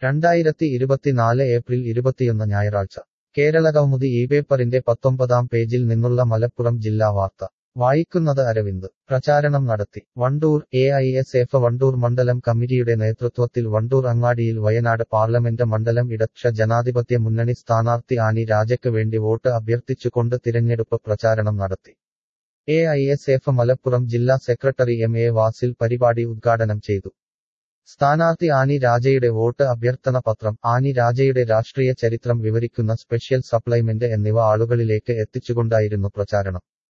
രണ്ടായിരത്തി ഇരുപത്തിനാല് ഏപ്രിൽ ഇരുപത്തിയൊന്ന് ഞായറാഴ്ച കേരള കൗമുദി ഈ പേപ്പറിന്റെ പത്തൊമ്പതാം പേജിൽ നിന്നുള്ള മലപ്പുറം ജില്ലാ വാർത്ത വായിക്കുന്നത് അരവിന്ദ് പ്രചാരണം നടത്തി Wandoor A I S F Wandoor മണ്ഡലം കമ്മിറ്റിയുടെ നേതൃത്വത്തിൽ വണ്ടൂർ അങ്ങാടിയിൽ വയനാട് പാർലമെന്റ് മണ്ഡലം ഇടക്ഷ ജനാധിപത്യ മുന്നണി സ്ഥാനാർത്ഥി ആനി രാജയ്ക്ക് വേണ്ടി വോട്ട് അഭ്യർത്ഥിച്ചുകൊണ്ട് തിരഞ്ഞെടുപ്പ് പ്രചാരണം നടത്തി A I S F Malappuram ജില്ലാ സെക്രട്ടറി എം എ വാസിൽ പരിപാടി ഉദ്ഘാടനം ചെയ്തു സ്ഥാനാർത്ഥി ആനി രാജയുടെ വോട്ട് അഭ്യർത്ഥന പത്രം ആനി രാജയുടെ രാഷ്ട്രീയ ചരിത്രം വിവരിക്കുന്ന സ്പെഷ്യൽ സപ്ലൈമെന്റ് എന്നിവ ആളുകളിലേക്ക് എത്തിച്ചുകൊണ്ടായിരുന്നു പ്രചാരണം